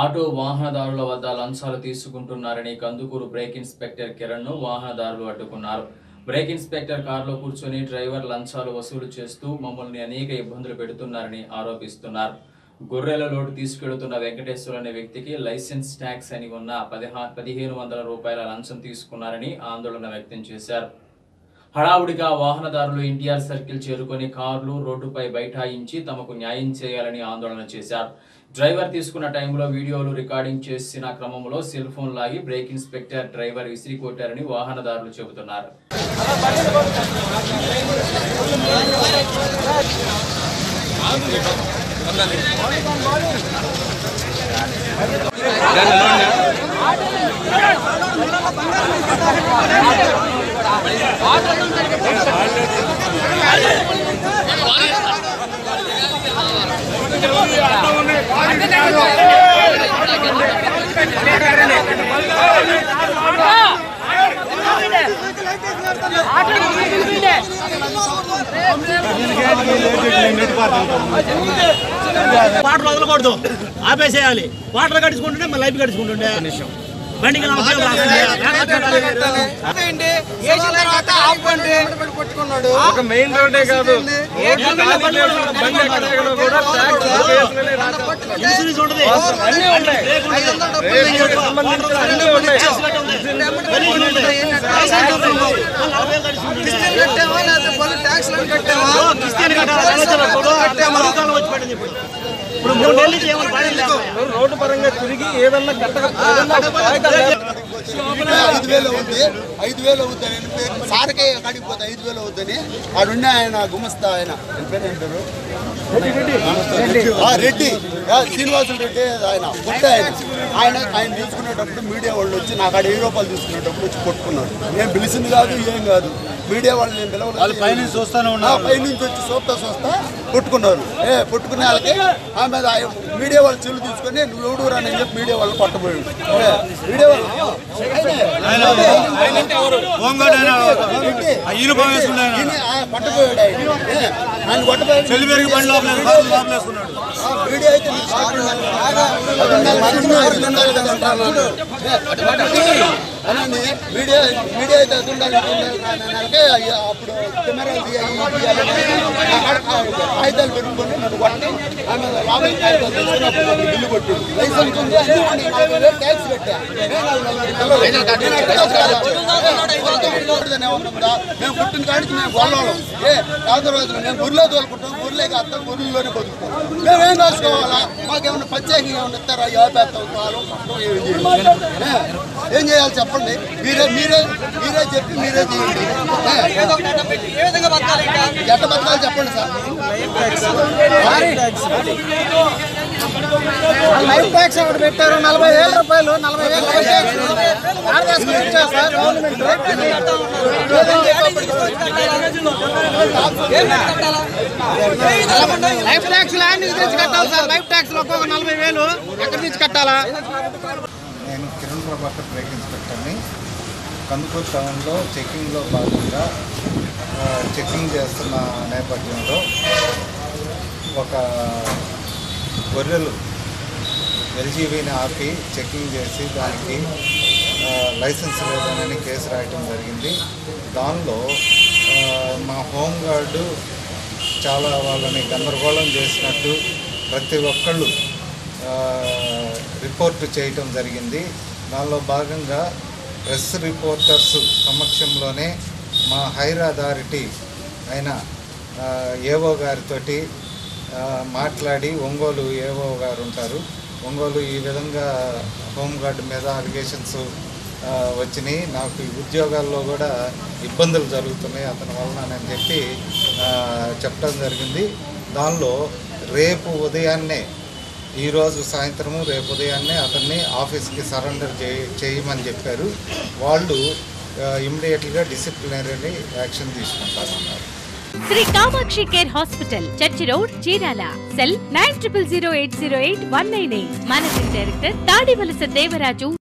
Auto వాహనదారుల వద్ద లంచాలు తీసుకుంటున్నారని కందుకూరు బ్రేక్ ఇన్స్పెక్టర్ కిరణ్ ను వాహనదారులు అడ్డుకున్నారు బ్రేక్ ఇన్స్పెక్టర్ కారులో కూర్చొని డ్రైవర్ లంచాలు వసూలు చేస్తూ మమ్మల్ని అనేక ఇబ్బందులు పెడుతున్నారని ఆరోపిస్తున్నారు గొర్రెల లోటు తీసుకెళ్తున్న వెంకటేశ్వర అనే వ్యక్తికి లైసెన్స్ ట్యాక్స్ అని ఉన్న పదిహా పదిహేను వందల రూపాయల లంచం తీసుకున్నారని ఆందోళన వ్యక్తం చేశారు హడావుడిగా వాహనదారులు ఎన్టీఆర్ సర్కిల్ చేరుకొని కార్లు రోడ్డుపై బైఠాయించి తమకు న్యాయం చేయాలని ఆందోళన చేశారు డ్రైవర్ తీసుకున్న టైంలో వీడియోలు రికార్డింగ్ చేసిన క్రమంలో సెల్ ఫోన్ లాగి బ్రేక్ ఇన్స్పెక్టర్ డ్రైవర్ విసిరి కొట్టారని వాహనదారులు చెబుతున్నారు వాటర్ వదలకూడదు ఆపేసేయాలి వాటర్ కట్టించుకుంటుంటే మన లైఫ్ కట్టించుకుంటుండే బండికి నమ్మకం రాకుండా అదేంటి వేసిన తర్వాత ఆపండి కొట్టుకున్నాడు ఒక మెయిన్ రోడ్డే కాదు బండి ఎక్కడ ఎక్కడ కూడా ట్యాక్స్ కేసులని రాశారు. ఇన్సూరెన్స్ ఉంటుంది అన్నీ ఉన్నాయి బ్రేక్ ఉంటుంది. రేపుకి సంబంధించిన అన్నీ ఉన్నాయి అన్నీ ఉంటాయి. లైసెన్స్ ఉంటుంది. మళ్ళీ నలభై వేలు కట్టించుకుంటుండే. కట్టావా లేదా పలు ట్యాక్స్ కట్టావా ఓ, కిస్తీని కట్టాలి. ఆలోచన ఇప్పుడు అమెరికాలో వచ్చి పడింది ఇప్పుడు ఇప్పుడు మూడు నెలల నుంచి ఏమైనా పడింది లేకపోయా? రోడ్డు పరంగా తిరిగి ఏదన్నా కట్టక ఏదన్నా ఒక కాగితాలు ఐదు వేలు అవుద్ది ఐదు వేలు అవుద్దని అని సార్కే కాడికి పోతే ఐదు వేలు అవుద్దని ఆడున్న ఆయన గుమస్తా ఆయన ఆయన పేరు ఏం పేరు ఆ, రెడ్డి ఆ, శ్రీనివాసులు రెడ్డి ఆయన పుట్ట ఆయన ఆయన ఆయన తీసుకునేటప్పుడు మీడియా వాళ్ళు వచ్చి నాకు ఆడ వెయ్యి రూపాయలు తీసుకునేటప్పుడు వచ్చి కొట్టుకున్నాడు నేను పిలిచింది కాదు ఏం కాదు మీడియా వాళ్ళు నేను పిలవలేదు పైనుంచి చూస్తానే ఉన్నారు పైనుంచి వచ్చి చూస్తా చూస్తా కొట్టుకున్నారు ఏ కొట్టుకునే వాళ్ళకి ఆమె ఆ- మీడియా వాళ్ళు చెల్లు తీసుకొని నువ్వు ఎవడు రా అని చెప్పి మీడియా వాళ్ళు పట్టబోయాడు ఏ, మీడియా వాళ్ళు పట్టబోయాడు ఆయన ఏ, ఆయన కొట్టబోయాడు చెల్లి పెరిగి బండి మీడియా అయితే నీకు షాక్ ఉండాలి. అది ఉండాలి, మంచిగా అది ఉండాలి కదా అంటున్నాను. ఏ, అనండి మీడియా మీడియా అయితే అది ఉండాలి ఇది ఉండాలి కానీ అనకే అయ్య, అప్పుడు కెమెరాలు తీయాలి, ఇవి తీయాలి. అక్కడ కాగితాలు పెట్టుకొని నన్ను కొట్టి ఆమె యాభై కాగితాలు తెచ్చుకొని అప్పుడు నన్ను బిల్లు కొట్టి లైసెన్స్ ఉంది అన్ని ఉన్నాయి నలభై వేలు ట్యాక్స్ పెట్టా నేను నలభై పిల్లలు. నేను ఎక్కడ కాదు. ఏ, కొత్త ఊళ్ళో ఉంటుందనే ఉంటుందా? మేము పుట్టిన కాడికి మేము గొల్లవాళ్ళం ఏ యాభై రోజులు మేము గురిలో తోలుకుంటాం గురిలే కాస్తాం గురిలోనే బతుకుతాం మేమేం కాసుకోవాలా మాకేమన్నా ప్రత్యేకంగా ఏమన్నా ఇస్తారా యాభేస్తాం కాలం పట్టం ఏం చేయాలి ఏ, ఏం చేయాలి చెప్పండి మీరే మీరే మీరే చెప్పి మీరే చేయండి ఏ, ఏ విధంగా బతకాలి ఇంకా ఎట్ట బతకాలి చెప్పండి సార్ లైఫ్ ట్యాక్స్ ఒకటి పెట్టారు నలభై వేల రూపాయలు నలభై వేల భారతదేశం ఇచ్చారు sir government life tax land నుంచి కట్టాలి సార్ లైఫ్ ట్యాక్స్ ఒక్కొక్క నలభై వేలు ఎక్కడి నుంచి కట్టాలా నేను కిరణ్ ప్రభాకర్ బ్రేక్ ఇన్స్పెక్టర్ని కందుకూరు టౌన్లో చెకింగ్లో భాగంగా ఆ, చెకింగ్ చేస్తున్న నేపథ్యంలో ఒక గొర్రెలు ఎల్జీబీని ఆపి చెకింగ్ చేసి దానికి ఆ, లైసెన్స్ లేదనని కేసు రాయటం జరిగింది దానిలో ఆ, మా హోంగార్డు చాలా వాళ్ళని గందరగోళం చేసినట్టు ప్రతి ఒక్కళ్ళు ఆ, రిపోర్ట్ చేయటం జరిగింది దానిలో భాగంగా ప్రెస్ రిపోర్టర్స్ సమక్షంలోనే మా హైర్ అథారిటీ అయిన ఆ, ఏవో గారితోటి ఆ, మాట్లాడి ఒంగోలు ఏవో గారు ఉంటారు ఒంగోలు ఈ విధంగా హోంగార్డ్ మీద అలిగేషన్స్ వచ్చినాయి నాకు ఈ ఉద్యోగాల్లో కూడా ఇబ్బందులు జరుగుతున్నాయి అతని వలన అని చెప్పి ఆ, చెప్పడం జరిగింది దానిలో రేపు ఉదయాన్నే ఈరోజు సాయంత్రము రేపు ఉదయాన్నే అతన్ని ఆఫీస్కి సరెండర్ చేయ చేయమని చెప్పారు వాళ్ళు ఇమ్మీడియట్గా డిసిప్లినరీ యాక్షన్ తీసుకుంటారన్నారు Shri Kamakshi care hospital church road Chirala cell nine triple zero eight zero eight one nine eight managing director Tadivalasa Devaraju